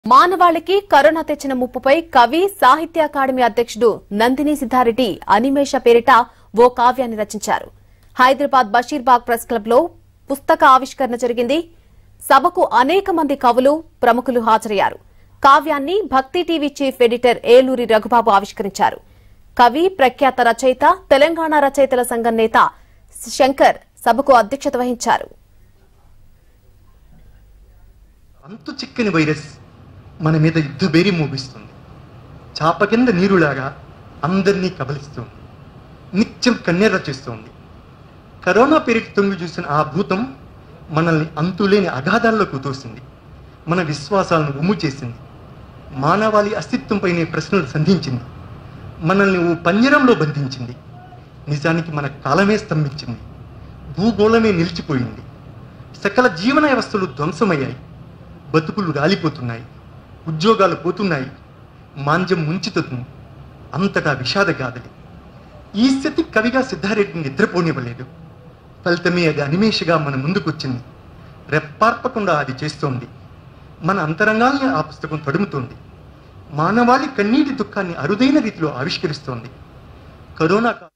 మానవాళికి కరోనా తెచ్చిన ముప్పుపై కవి సాహిత్య అకాడమీ అధ్యక్షుడు నందిని సిద్ధారెడ్డి అనిమేష పేరిట ఓ కావ్యాన్ని రచించారు హైదరాబాద్ బషీర్బాగ్ ప్రెస్ క్లబ్ లో పుస్తక ఆవిష్కరణ జరిగింది సభకు అనేక మంది కవులు ప్రముఖులు హాజరయ్యారు కావ్యాన్ని భక్తి TV chief editor Eluri Raghubabu ఆవిష్కరించారు కవి ప్రఖ్యాత రచయిత తెలంగాణ రచయితల సంఘం నేత శంకర్ సభకు అధ్యక్షత వహించారు అంతు చిక్కని వైరస్ మన మీద యుద్ధ బేరి మోగిస్తుంది చాప కింద నీరులాగా అందరినీ కబలిస్తుంది నిత్యం కన్నెర్ర చేస్తోంది కరోనా పేరిట తొంగి చూసిన ఆ భూతం మనల్ని అంతులేని అగాధాల్లోకి తోసింది మన విశ్వాసాలను ఉమ్ము చేసింది మానవాళి అస్తిత్వంపైనే ప్రశ్నలు సంధించింది మనల్ని ఓ పంజరంలో బంధించింది నిజానికి మన కాలమే స్తంభించింది భూగోళమే నిలిచిపోయింది సకల జీవన వ్యవస్థలు ధ్వంసమయ్యాయి బతుకులు రాలిపోతున్నాయి ఉద్యోగాలు పోతున్నాయి మాంద్యం ముంచుతుంది అంతటా విషాద గాథలు ఈ స్థితి కవిగా సిద్ధారెడ్డిని నిద్రపోనివ్వలేదు ఫలితమే అది అనిమేషగా మన ముందుకొచ్చింది రెప్పార్పకుండా అది చేస్తోంది మన అంతరంగాల్ని ఆ పుస్తకం తడుముతోంది మానవాళి కన్నీటి దుఃఖాన్ని అరుదైన రీతిలో ఆవిష్కరిస్తోంది కరోనా కా-